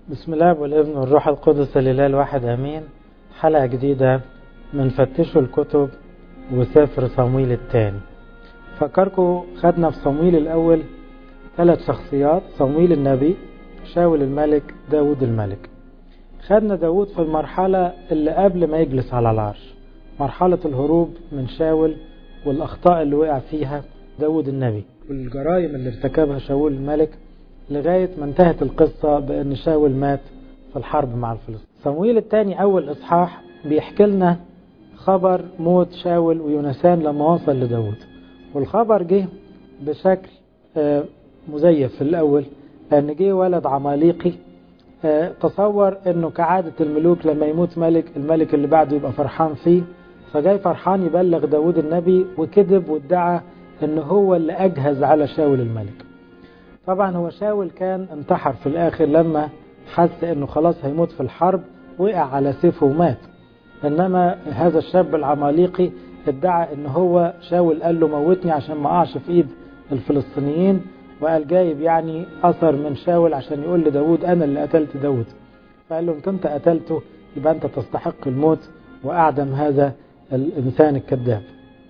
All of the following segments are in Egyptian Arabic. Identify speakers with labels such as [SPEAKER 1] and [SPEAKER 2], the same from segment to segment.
[SPEAKER 1] بسم الله والابن والروح القدس الإله الواحد أمين حلقة جديدة من فتشوا الكتب وسفر صمويل الثاني فكركم خدنا في صمويل الأول ثلاث شخصيات صمويل النبي شاول الملك داود الملك خدنا داود في المرحلة اللي قبل ما يجلس على العرش مرحلة الهروب من شاول والأخطاء اللي وقع فيها داود النبي والجرائم اللي ارتكبها شاول الملك لغاية ما انتهت القصة بأن شاول مات في الحرب مع الفلسطينيين صمويل الثاني أول إصحاح بيحكي لنا خبر موت شاول ويونسان لما وصل لداود والخبر جه بشكل مزيف في الأول لأن جه ولد عماليقي تصور أنه كعادة الملوك لما يموت ملك الملك اللي بعده يبقى فرحان فيه فجاي فرحان يبلغ داود النبي وكذب وادعى أنه هو اللي أجهز على شاول الملك طبعا هو شاول كان انتحر في الآخر لما حس أنه خلاص هيموت في الحرب وقع على سيفه ومات إنما هذا الشاب العماليقي ادعى أنه هو شاول قال له موتني عشان ما أقعش في إيد الفلسطينيين وقال جايب يعني أثر من شاول عشان يقول لداود أنا اللي قتلت داود فقال له أنت قتلته يبقى أنت تستحق الموت وأعدم هذا الإنسان الكذاب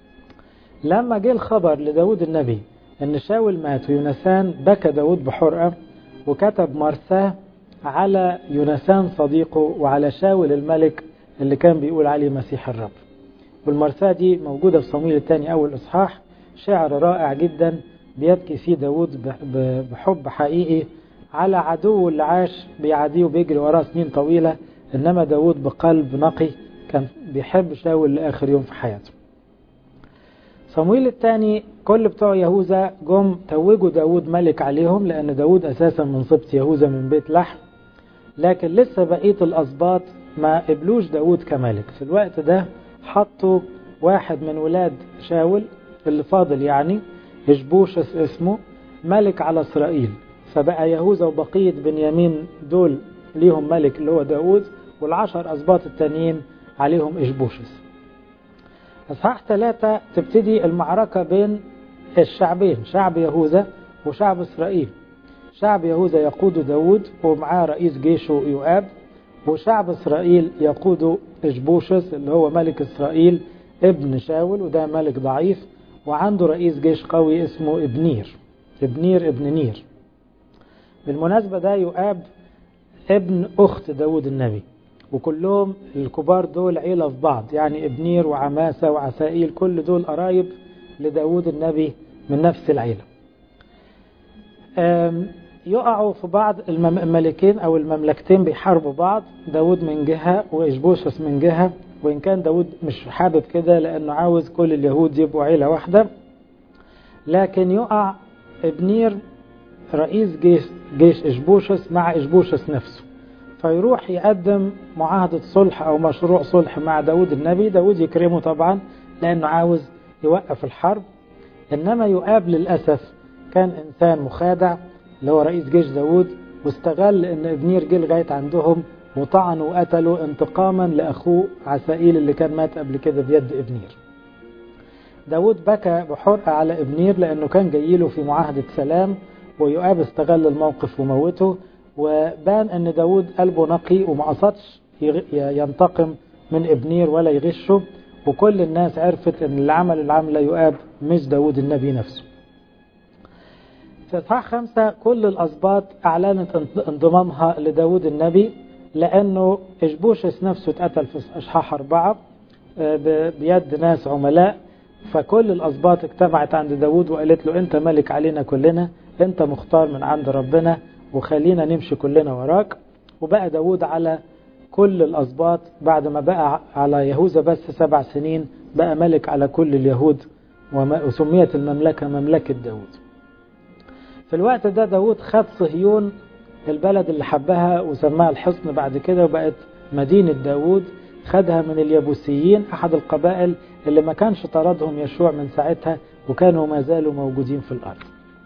[SPEAKER 1] لما جه الخبر لداود النبي ان شاول مات ويونسان بكى داود بحرقة وكتب مرثاه على يونسان صديقه وعلى شاول الملك اللي كان بيقول عليه مسيح الرب والمرثاه دي موجودة في صمويل الثاني أول إصحاح شعر رائع جدا بيبكي فيه داود بحب حقيقي على عدو اللي عاش بيعاديه وبيجري وراه سنين طويلة إنما داود بقلب نقي كان بيحب شاول لآخر يوم في حياته صمويل الثاني كل بتوع يهوذا جم توجوا داود ملك عليهم لأن داود أساسا من سبط يهوذا من بيت لحم لكن لسه بقية الأسباط ما قبلوش داود كملك في الوقت ده حطوا واحد من ولاد شاول اللي فاضل يعني إشبوشس اسمه ملك على إسرائيل فبقى يهوذا وبقية بنيامين دول ليهم ملك اللي هو داود والعشر أسباط التانيين عليهم إشبوشس اصحاح ثلاثة تبتدي المعركة بين الشعبين شعب يهوذا وشعب إسرائيل شعب يهوذا يقود داود ومعاه رئيس جيشه يؤاب وشعب إسرائيل يقود إشبوشس اللي هو ملك إسرائيل ابن شاول وده ملك ضعيف وعنده رئيس جيش قوي اسمه ابنير ابنير ابن نير بالمناسبة ده يؤاب ابن أخت داود النبي وكلهم الكبار دول عيلة في بعض يعني ابنير وعماسة وعسائيل كل دول قرايب لداود النبي من نفس العيلة يقعوا في بعض الملكين أو المملكتين بيحاربوا بعض داود من جهة وإشبوشس من جهة وإن كان داود مش حابب كده لأنه عاوز كل اليهود يبقوا عيلة واحدة لكن يقع ابنير رئيس جيش, جيش إشبوشس مع إشبوشس نفسه فيروح يقدم معاهدة صلح أو مشروع صلح مع داود النبي داود يكرمه طبعا لأنه عاوز يوقف الحرب إنما يؤاب للأسف كان إنسان مخادع اللي هو رئيس جيش داود واستغل إن ابنير جه لغاية عندهم وطعنوا وقتلوا انتقاما لأخوه عسائيل اللي كان مات قبل كده بيد ابنير داود بكى بحرقة على ابنير لأنه كان جايله في معاهدة سلام ويؤاب استغل الموقف وموته وبان ان داود قلبه نقي وما قصدش ينتقم من ابنير ولا يغشه وكل الناس عرفت ان اللي عمل العملة يؤاب مش داود النبي نفسه في اصحاح خمسة كل الاسباط اعلنت انضمامها لداود النبي لانه اشبوشس نفسه اتقتل في اصحاح اربعة بيد ناس عملاء فكل الاسباط اجتمعت عند داود وقالت له انت ملك علينا كلنا انت مختار من عند ربنا وخلينا نمشي كلنا وراك وبقى داود على كل الأسباط بعد ما بقى على يهوذا بس سبع سنين بقى ملك على كل اليهود وسميت المملكة مملكة داود في الوقت ده داود خد صهيون البلد اللي حبها وسماها الحصن بعد كده وبقت مدينة داود خدها من اليابوسيين أحد القبائل اللي ما كانش طردهم يشوع من ساعتها وكانوا ما زالوا موجودين في الأرض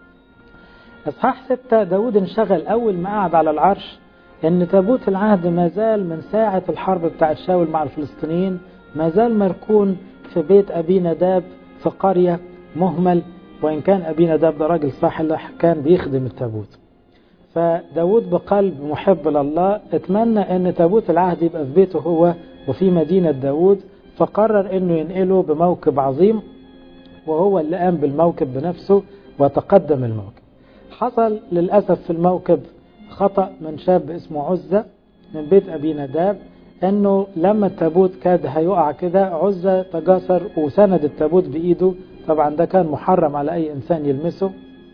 [SPEAKER 1] اصحاح ستة داود انشغل أول ما قعد على العرش إن تابوت العهد ما زال من ساعة الحرب بتاعت شاول مع الفلسطينيين ما زال مركون في بيت أبي نداب في قرية مهمل وإن كان أبي نداب ده راجل صالح كان بيخدم التابوت فداود بقلب محب لله اتمنى ان تابوت العهد يبقى في بيته هو وفي مدينة داود فقرر انه ينقله بموكب عظيم وهو اللي قام بالموكب بنفسه وتقدم الموكب حصل للأسف في الموكب خطأ من شاب اسمه عزة من بيت أبي نداب انه لما التابوت كاد هيقع كده عزة تجاسر وسند التابوت بإيده طبعا ده كان محرم على أي إنسان يلمسه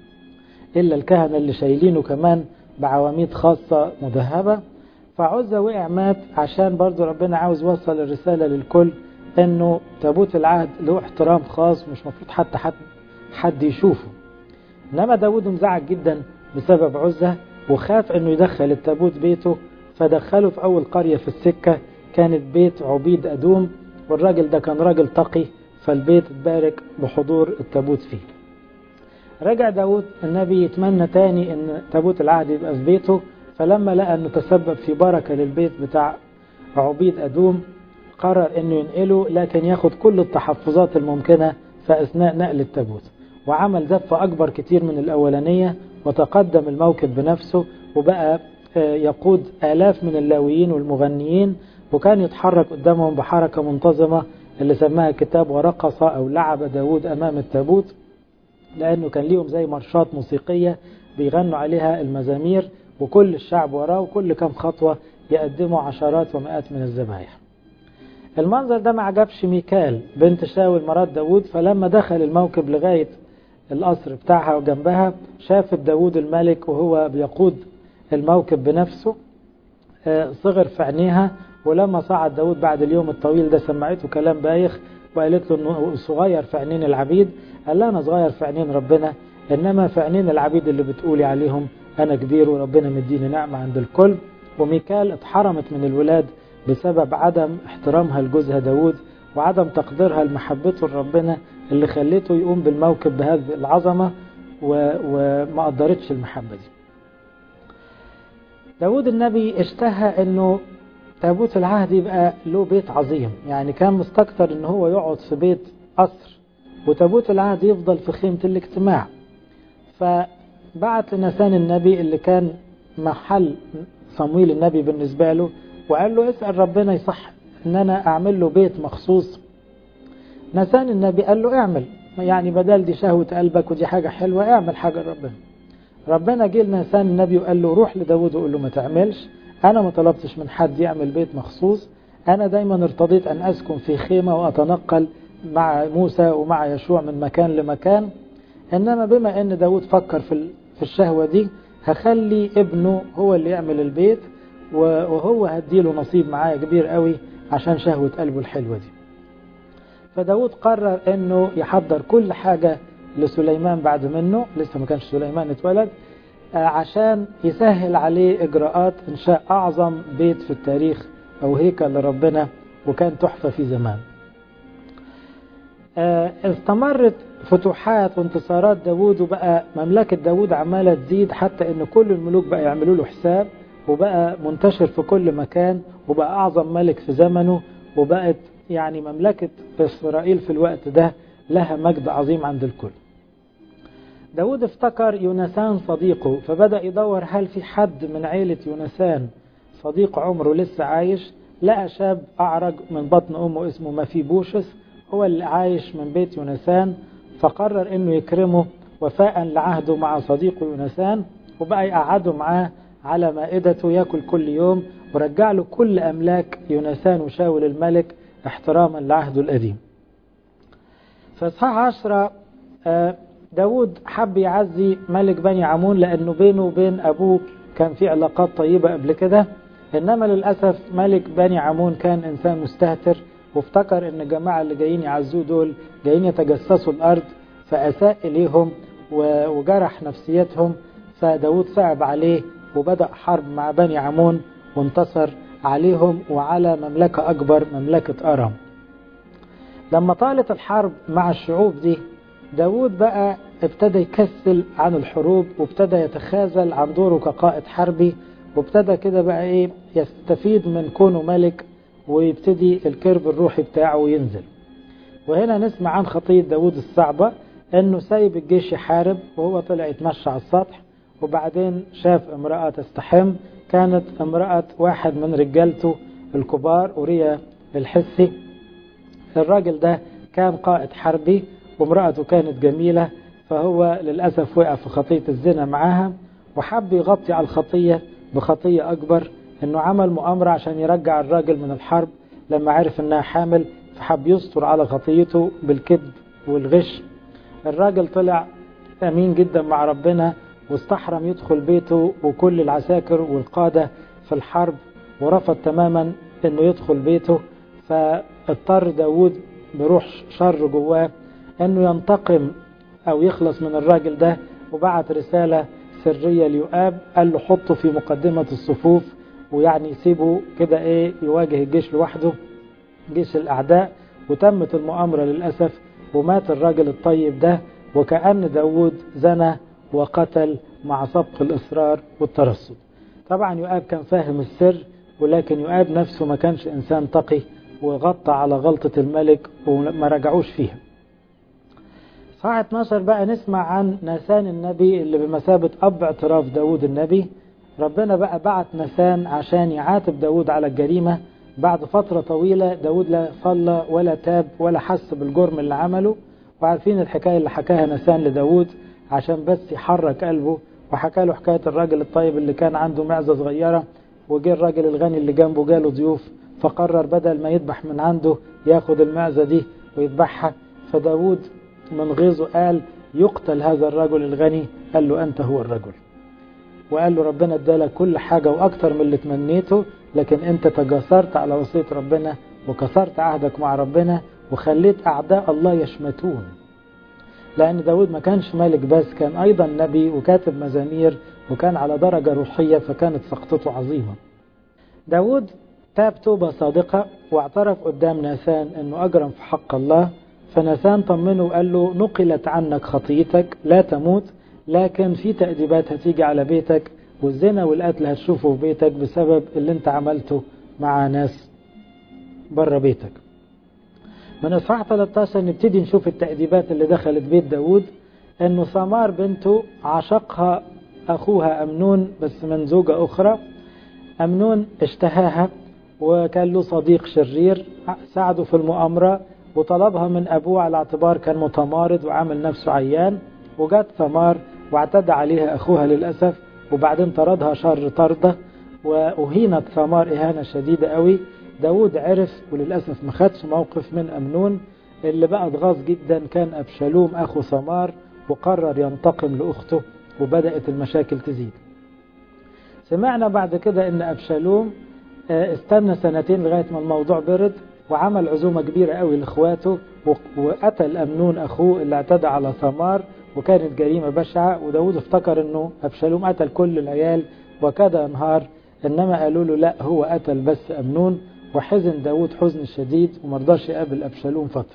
[SPEAKER 1] إلا الكهنة اللي شايلينه كمان بعواميد خاصة مذهبة فعزة وقع مات عشان برضو ربنا عاوز يوصل الرسالة للكل انه تابوت العهد له احترام خاص ومش مفروض حتى حد, حد يشوفه انما داود انزعج جدا بسبب عزة وخاف انه يدخل التابوت بيته فدخله في اول قرية في السكة كانت بيت عبيد ادوم والراجل ده كان راجل تقي فالبيت اتبارك بحضور التابوت فيه رجع داود النبي يتمنى تاني ان تابوت العهد يبقى في بيته فلما لقى انه تسبب في بركة للبيت بتاع عبيد ادوم قرر انه ينقله لكن ياخد كل التحفظات الممكنة في اثناء نقل التابوت وعمل زفة اكبر كتير من الاولانية وتقدم الموكب بنفسه وبقى يقود آلاف من اللاويين والمغنيين وكان يتحرك قدامهم بحركة منتظمة اللي سماها كتاب ورقص أو لعب داود أمام التابوت لأنه كان ليهم زي مرشات موسيقية بيغنوا عليها المزامير وكل الشعب وراه وكل كم خطوة يقدموا عشرات ومئات من الذبايح المنظر ده ما عجبش ميكال بنت شاول مرات داود فلما دخل الموكب لغاية القصر بتاعها وجنبها شافت داود الملك وهو بيقود الموكب بنفسه صغر في عينيها ولما صعد داود بعد اليوم الطويل ده سمعته كلام بايخ وقالت له انه صغير في عينين العبيد قال لها انا صغير في عينين ربنا انما في عينين العبيد اللي بتقولي عليهم انا كبير وربنا مديني نعمة عند الكل وميكال اتحرمت من الولاد بسبب عدم احترامها لجوزها داود وعدم تقديرها لمحبته لربنا اللي خليته يقوم بالموكب بهذه العظمة وما قدرتش المحبة دي داود النبي اشتهى انه تابوت العهد يبقى له بيت عظيم يعني كان مستكتر ان هو يقعد في بيت قصر وتابوت العهد يفضل في خيمة الاجتماع فبعت لنسان النبي اللي كان محل صمويل النبي بالنسبة له وقال له اسأل ربنا يصح ان انا اعمل له بيت مخصوص نسان النبي قال له اعمل يعني بدل دي شهوة قلبك ودي حاجة حلوة اعمل حاجة ربنا ربنا جه لنسان النبي وقال له روح لداود وقول له ما تعملش انا ما طلبتش من حد يعمل بيت مخصوص انا دايما ارتضيت ان اسكن في خيمة واتنقل مع موسى ومع يشوع من مكان لمكان انما بما ان داود فكر في في الشهوة دي هخلي ابنه هو اللي يعمل البيت وهو هديله نصيب معايا كبير قوي عشان شهوة قلبه الحلوة دي فداود قرر انه يحضر كل حاجة لسليمان بعد منه لسه ما كانش سليمان اتولد عشان يسهل عليه اجراءات انشاء اعظم بيت في التاريخ او هيكل لربنا وكان تحفة في زمان استمرت فتوحات وانتصارات داود وبقى مملكة داود عمالة تزيد حتى ان كل الملوك بقى يعملوا له حساب وبقى منتشر في كل مكان وبقى أعظم ملك في زمنه وبقت يعني مملكة إسرائيل في الوقت ده لها مجد عظيم عند الكل داود افتكر يونسان صديقه فبدأ يدور هل في حد من عيلة يونسان صديق عمره لسه عايش لقى شاب أعرج من بطن أمه اسمه مفيبوشس هو اللي عايش من بيت يونسان فقرر انه يكرمه وفاء لعهده مع صديقه يونسان وبقى يقعده معاه على مائدته ياكل كل يوم ورجع له كل أملاك يونسان وشاول الملك احتراما لعهده القديم في اصحاح عشرة داود حب يعزي ملك بني عمون لأنه بينه وبين أبوه كان في علاقات طيبة قبل كده إنما للأسف ملك بني عمون كان إنسان مستهتر وافتكر إن الجماعة اللي جايين يعزوه دول جايين يتجسسوا الأرض فأساء إليهم وجرح نفسيتهم فداود صعب عليه وبدأ حرب مع بني عمون وانتصر عليهم وعلى مملكة أكبر مملكة أرام لما طالت الحرب مع الشعوب دي داود بقى ابتدى يكسل عن الحروب وابتدى يتخاذل عن دوره كقائد حربي وابتدى كده بقى ايه يستفيد من كونه ملك ويبتدي الكيرف الروحي بتاعه ينزل وهنا نسمع عن خطية داود الصعبة انه سايب الجيش يحارب وهو طلع يتمشى على السطح وبعدين شاف امرأة تستحم كانت امرأة واحد من رجالته الكبار أوريا الحسي الراجل ده كان قائد حربي وامرأته كانت جميلة فهو للأسف وقع في خطية الزنا معاها وحب يغطي على الخطية بخطية أكبر إنه عمل مؤامرة عشان يرجع الراجل من الحرب لما عرف إنها حامل فحب يستر على خطيته بالكذب والغش الراجل طلع أمين جدا مع ربنا واستحرم يدخل بيته وكل العساكر والقادة في الحرب ورفض تماما انه يدخل بيته فاضطر داود بروح شر جواه انه ينتقم او يخلص من الراجل ده وبعت رسالة سرية ليؤاب قال له حطه في مقدمة الصفوف ويعني يسيبه كده ايه يواجه الجيش لوحده جيش الاعداء وتمت المؤامرة للأسف ومات الراجل الطيب ده وكأن داود زنى وقتل مع سبق الإصرار والترصد طبعا يؤاب كان فاهم السر ولكن يؤاب نفسه ما كانش إنسان تقي وغطى على غلطة الملك وما رجعوش فيها صاحة 12 بقى نسمع عن ناسان النبي اللي بمثابة أب اعتراف داود النبي ربنا بقى بعت ناسان عشان يعاتب داود على الجريمة بعد فترة طويلة داود لا صلى ولا تاب ولا حس بالجرم اللي عمله وعارفين الحكاية اللي حكاها ناسان لداود عشان بس يحرك قلبه وحكى له حكاية الراجل الطيب اللي كان عنده معزة صغيرة وجه الراجل الغني اللي جنبه جاله ضيوف فقرر بدل ما يذبح من عنده ياخد المعزة دي ويذبحها فداود من غيظه قال يقتل هذا الرجل الغني قال له أنت هو الرجل وقال له ربنا ادالك كل حاجة وأكتر من اللي تمنيته لكن أنت تجاسرت على وصية ربنا وكسرت عهدك مع ربنا وخليت أعداء الله يشمتون لأن داود ما كانش ملك بس كان أيضا نبي وكاتب مزامير وكان على درجة روحية فكانت سقطته عظيمة داود تاب توبة صادقة واعترف قدام ناسان أنه أجرم في حق الله فناسان طمنه وقال له نقلت عنك خطيتك لا تموت لكن في تأديبات هتيجي على بيتك والزنا والقتل هتشوفه في بيتك بسبب اللي انت عملته مع ناس بره بيتك من اصحاح 13 نبتدي نشوف التأديبات اللي دخلت بيت داود انه ثمار بنته عشقها اخوها امنون بس من زوجة اخرى امنون اشتهاها وكان له صديق شرير ساعده في المؤامرة وطلبها من ابوه على اعتبار كان متمارض وعامل نفسه عيان وجات ثمار واعتدى عليها اخوها للاسف وبعدين طردها شر طردة واهينت ثمار اهانة شديدة قوي داود عرف وللأسف ما خدش موقف من أمنون اللي بقى اتغاظ جدا كان أبشالوم أخو ثمار وقرر ينتقم لأخته وبدأت المشاكل تزيد سمعنا بعد كده ان أبشالوم استنى سنتين لغاية ما الموضوع برد وعمل عزومة كبيرة قوي لاخواته وقتل أمنون أخوه اللي اعتدى على ثمار وكانت جريمة بشعة وداود افتكر انه أبشالوم قتل كل العيال وكاد انهار انما قالوا له لا هو قتل بس أمنون وحزن داود حزن شديد ومرضاش يقابل أبشالوم فترة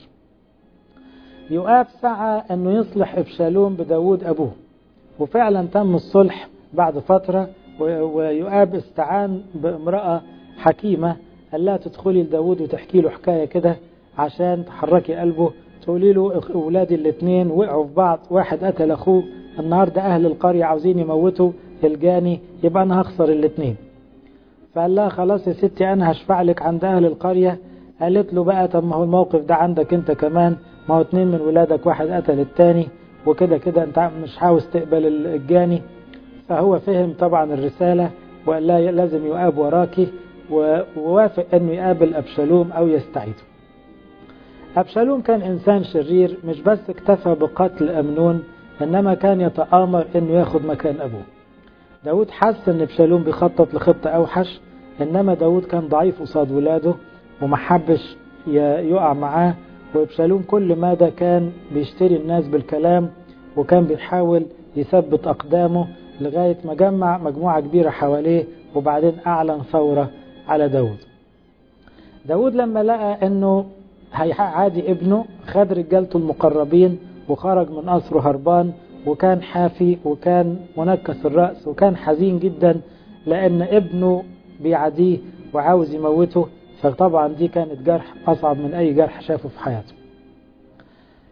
[SPEAKER 1] يؤاب سعى أنه يصلح أبشالوم بداود أبوه وفعلا تم الصلح بعد فترة ويؤاب استعان بامرأة حكيمة قال لها تدخلي لداود وتحكي له حكاية كده عشان تحركي قلبه تقولي له أولادي الاثنين وقعوا في بعض واحد قتل أخوه النهاردة أهل القرية عاوزين يموتوا الجاني يبقى أنا هخسر الاثنين فقال لها خلاص يا ستي انا هشفع لك عند اهل القرية قالت له بقى طب ما هو الموقف ده عندك انت كمان ما هو اتنين من ولادك واحد قتل التاني وكده كده انت مش عاوز تقبل الجاني فهو فهم طبعا الرسالة وقال لها لازم يقاب وراكي ووافق انه يقابل ابشالوم او يستعيده ابشالوم كان انسان شرير مش بس اكتفى بقتل امنون انما كان يتآمر انه ياخد مكان ابوه داود حس ان ابشالوم بيخطط لخطة اوحش انما داود كان ضعيف قصاد ولاده ومحبش يقع معاه وابشالوم كل ماذا كان بيشتري الناس بالكلام وكان بيحاول يثبت اقدامه لغاية ما جمع مجموعة كبيرة حواليه وبعدين اعلن ثورة على داود داود لما لقى انه هيعادي ابنه خد رجالته المقربين وخرج من قصره هربان وكان حافي وكان منكس الرأس وكان حزين جدا لأن ابنه بيعديه وعاوز يموته فطبعا دي كانت جرح أصعب من أي جرح شافه في حياته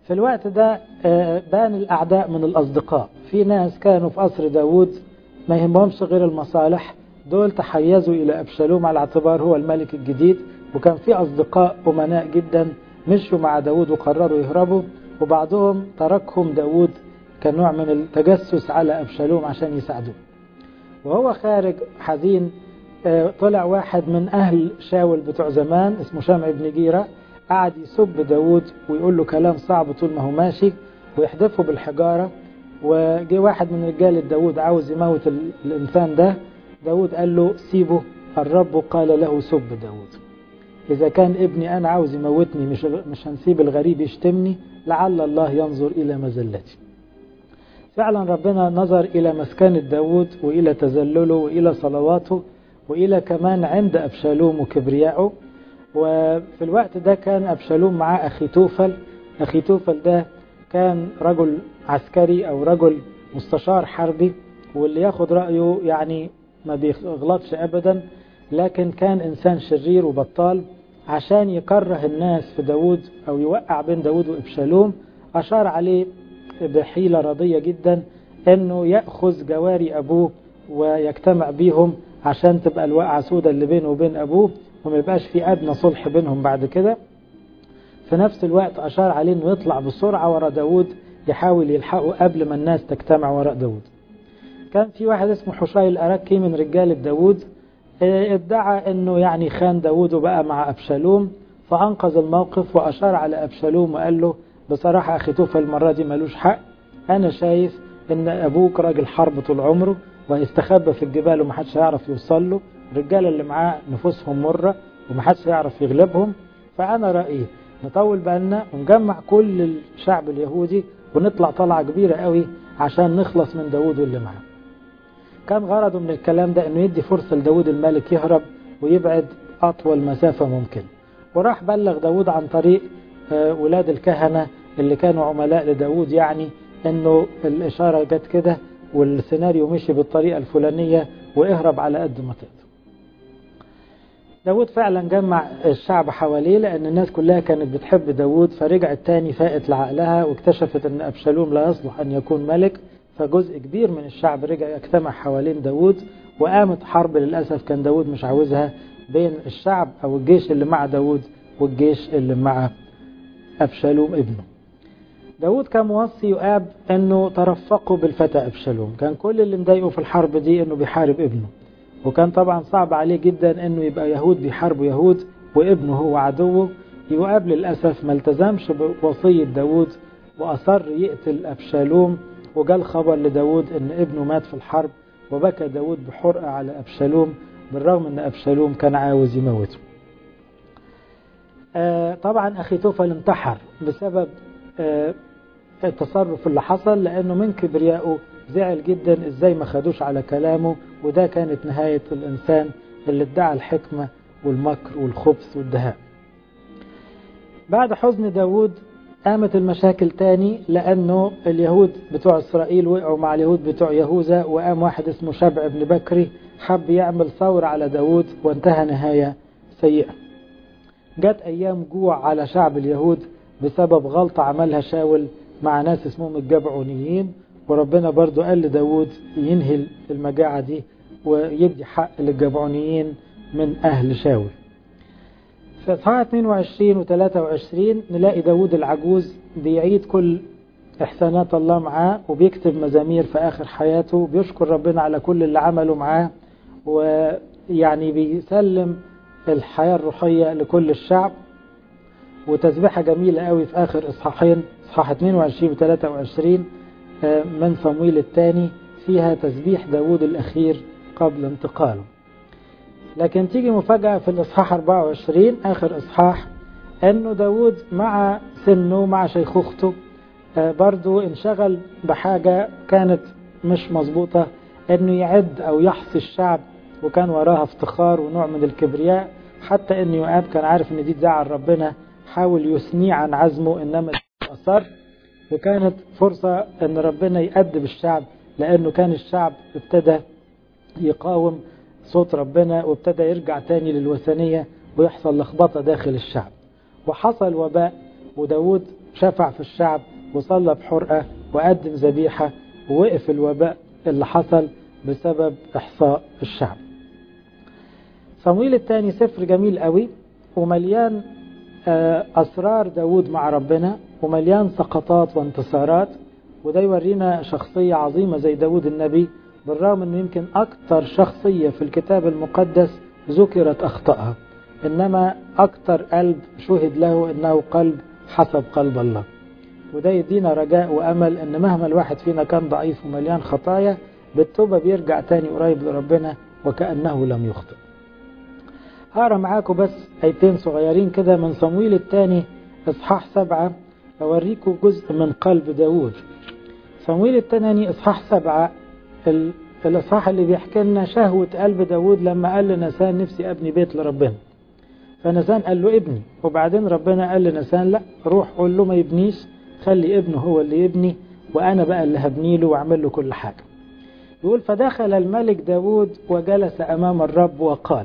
[SPEAKER 1] في الوقت ده بان الأعداء من الأصدقاء في ناس كانوا في قصر داود ما يهمهمش غير المصالح دول تحيزوا إلى أبشالوم على اعتبار هو الملك الجديد وكان في أصدقاء أمناء جدا مشوا مع داود وقرروا يهربوا وبعضهم تركهم داود كنوع من التجسس على أبشالوم عشان يساعدوه وهو خارج حزين طلع واحد من أهل شاول بتوع زمان اسمه شمع بن جيرة قعد يسب داود ويقول له كلام صعب طول ما هو ماشي ويحدفه بالحجارة وجي واحد من رجال داود عاوز يموت الإنسان ده داود قال له سيبه الرب قال له سب داود إذا كان ابني أنا عاوز يموتني مش, مش هنسيب الغريب يشتمني لعل الله ينظر إلى مزلتي فعلا ربنا نظر إلى مسكنة داود وإلى تذلله وإلى صلواته وإلى كمان عند أبشالوم وكبريائه وفي الوقت ده كان أبشالوم معاه أخي توفل أخي توفل ده كان رجل عسكري أو رجل مستشار حربي واللي ياخد رأيه يعني ما بيغلطش أبدا لكن كان إنسان شرير وبطال عشان يكره الناس في داود أو يوقع بين داود وإبشالوم أشار عليه بحيلة رضية جدا أنه يأخذ جواري أبوه ويجتمع بيهم عشان تبقى الوقعة سودة اللي بينه وبين أبوه وما يبقاش في أدنى صلح بينهم بعد كده في نفس الوقت أشار عليه أنه يطلع بسرعة ورا داود يحاول يلحقه قبل ما الناس تجتمع وراء داود كان في واحد اسمه حشاي الأركي من رجال داود ادعى أنه يعني خان داود وبقى مع أبشالوم فأنقذ الموقف وأشار على أبشالوم وقال له بصراحة أخي توفى المرة دي ملوش حق أنا شايف أن أبوك راجل حرب طول عمره وهيستخبى في الجبال ومحدش هيعرف يوصل له الرجالة اللي معاه نفوسهم مرة ومحدش هيعرف يغلبهم فأنا رأيي نطول بالنا ونجمع كل الشعب اليهودي ونطلع طلعة كبيرة قوي عشان نخلص من داود واللي معاه كان غرضه من الكلام ده انه يدي فرصة لداود الملك يهرب ويبعد أطول مسافة ممكن وراح بلغ داود عن طريق ولاد الكهنة اللي كانوا عملاء لداود يعني انه الإشارة جت كده والسيناريو مشي بالطريقة الفلانية واهرب على قد ما تقدر داود فعلا جمع الشعب حواليه لأن الناس كلها كانت بتحب داود فرجعت تاني فاقت لعقلها واكتشفت أن أبشالوم لا يصلح أن يكون ملك فجزء كبير من الشعب رجع يجتمع حوالين داود وقامت حرب للأسف كان داود مش عاوزها بين الشعب أو الجيش اللي مع داود والجيش اللي مع أبشالوم ابنه داود كان موصي يؤاب أنه ترفقوا بالفتى أبشالوم كان كل اللي مضايقه في الحرب دي أنه بيحارب ابنه وكان طبعا صعب عليه جدا أنه يبقى يهود بيحاربوا يهود وابنه هو عدوه يؤاب للأسف ما التزمش بوصية داود وأصر يقتل أبشالوم وجاء خبر لداود أن ابنه مات في الحرب وبكى داود بحرقة على أبشالوم بالرغم أن أبشالوم كان عاوز يموته آه طبعا أخي توفل انتحر بسبب آه التصرف اللي حصل لأنه من كبريائه زعل جدا ازاي ما خدوش على كلامه وده كانت نهاية الإنسان اللي ادعى الحكمة والمكر والخبث والدهاء بعد حزن داود قامت المشاكل تاني لأنه اليهود بتوع إسرائيل وقعوا مع اليهود بتوع يهوذا وقام واحد اسمه شبع بن بكري حب يعمل ثورة على داود وانتهى نهاية سيئة جت أيام جوع على شعب اليهود بسبب غلطة عملها شاول مع ناس اسمهم الجبعونيين وربنا برضو قال لداود ينهي المجاعة دي ويدي حق للجبعونيين من أهل شاول في اصحاح 22 و 23 نلاقي داود العجوز بيعيد كل إحسانات الله معاه وبيكتب مزامير في آخر حياته بيشكر ربنا على كل اللي عمله معاه ويعني بيسلم الحياة الروحية لكل الشعب وتسبيحة جميلة قوي في آخر إصحاحين إصحاح 22 و 23 من صمويل الثاني فيها تسبيح داود الأخير قبل انتقاله لكن تيجي مفاجأة في الإصحاح 24 آخر إصحاح أنه داود مع سنه مع شيخوخته برضو انشغل بحاجة كانت مش مظبوطة أنه يعد أو يحصي الشعب وكان وراها افتخار ونوع من الكبرياء حتى أن يؤاب كان عارف أن دي تزعل ربنا حاول يثنيه عن عزمه إنما أصر وكانت فرصة أن ربنا يأدب الشعب لأنه كان الشعب ابتدى يقاوم صوت ربنا وابتدى يرجع تاني للوثنية ويحصل لخبطة داخل الشعب وحصل وباء وداود شفع في الشعب وصلى بحرقة وقدم ذبيحة ووقف الوباء اللي حصل بسبب إحصاء الشعب صمويل الثاني سفر جميل قوي ومليان أسرار داود مع ربنا ومليان سقطات وانتصارات وده يورينا شخصية عظيمة زي داود النبي بالرغم أنه يمكن أكثر شخصية في الكتاب المقدس ذكرت أخطأها إنما أكثر قلب شهد له أنه قلب حسب قلب الله وده يدينا رجاء وأمل أن مهما الواحد فينا كان ضعيف ومليان خطايا بالتوبة بيرجع تاني قريب لربنا وكأنه لم يخطئ هقرا معاكم بس ايتين صغيرين كده من صمويل الثاني اصحاح سبعة اوريكم جزء من قلب داود صمويل الثاني اصحاح سبعة الاصحاح اللي بيحكي لنا شهوة قلب داود لما قال لنسان نفسي ابني بيت لربنا فنسان قال له ابني وبعدين ربنا قال لنسان لا روح قول له ما يبنيش خلي ابنه هو اللي يبني وانا بقى اللي هبني له واعمل له كل حاجة يقول فدخل الملك داود وجلس امام الرب وقال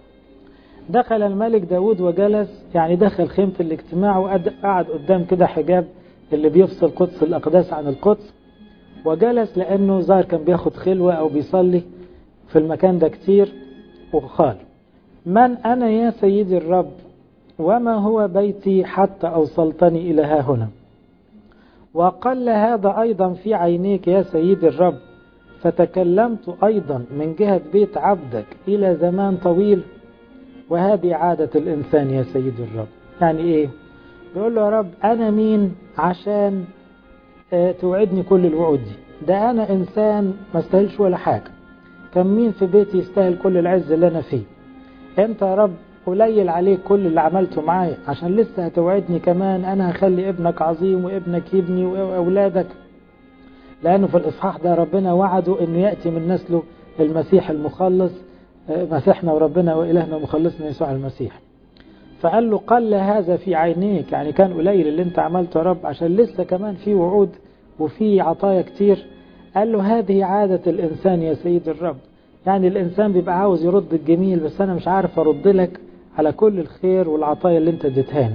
[SPEAKER 1] دخل الملك داود وجلس يعني دخل خيمة الاجتماع وقعد قدام كده حجاب اللي بيفصل قدس الأقداس عن القدس وجلس لأنه ظاهر كان بياخد خلوة أو بيصلي في المكان ده كتير وقال من أنا يا سيدي الرب وما هو بيتي حتى أوصلتني إلى ها هنا وقل هذا أيضا في عينيك يا سيدي الرب فتكلمت أيضا من جهة بيت عبدك إلى زمان طويل وهذه عادة الإنسان يا سيد الرب يعني إيه بيقول له يا رب أنا مين عشان اه توعدني كل الوعود دي ده أنا إنسان ما استاهلش ولا حاجة كان مين في بيتي يستاهل كل العز اللي أنا فيه أنت يا رب قليل عليك كل اللي عملته معايا عشان لسه هتوعدني كمان أنا هخلي ابنك عظيم وابنك يبني وأولادك لأنه في الإصحاح ده ربنا وعده أنه يأتي من نسله المسيح المخلص مسيحنا وربنا وإلهنا ومخلصنا يسوع المسيح فقال له قل هذا في عينيك يعني كان قليل اللي انت عملته يا رب عشان لسه كمان في وعود وفي عطايا كتير قال له هذه عادة الإنسان يا سيد الرب يعني الإنسان بيبقى عاوز يرد الجميل بس أنا مش عارف أرد لك على كل الخير والعطايا اللي انت اديتهاني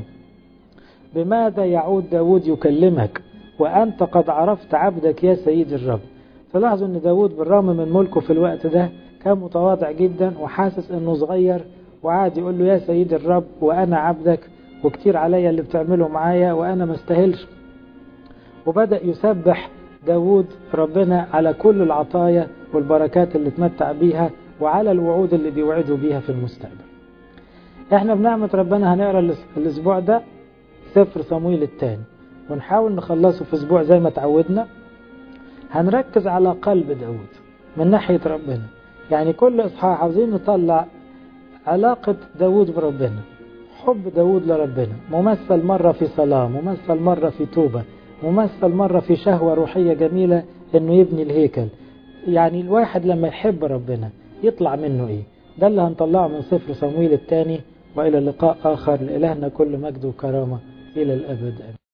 [SPEAKER 1] بماذا يعود داود يكلمك وأنت قد عرفت عبدك يا سيد الرب تلاحظوا أن داود بالرغم من ملكه في الوقت ده كان متواضع جدا وحاسس أنه صغير وعاد يقول له يا سيد الرب وأنا عبدك وكتير عليا اللي بتعمله معايا وأنا ما استاهلش وبدأ يسبح داود ربنا على كل العطايا والبركات اللي اتمتع بيها وعلى الوعود اللي بيوعده بيها في المستقبل احنا بنعمة ربنا هنقرا الاسبوع ده سفر صمويل الثاني ونحاول نخلصه في اسبوع زي ما تعودنا هنركز على قلب داود من ناحية ربنا يعني كل اصحاح عاوزين نطلع علاقة داود بربنا حب داود لربنا ممثل مرة في صلاة ممثل مرة في توبة ممثل مرة في شهوة روحية جميلة انه يبني الهيكل يعني الواحد لما يحب ربنا يطلع منه ايه ده اللي هنطلعه من سفر صمويل الثاني وإلى لقاء آخر لإلهنا كل مجد وكرامة إلى الأبد أمين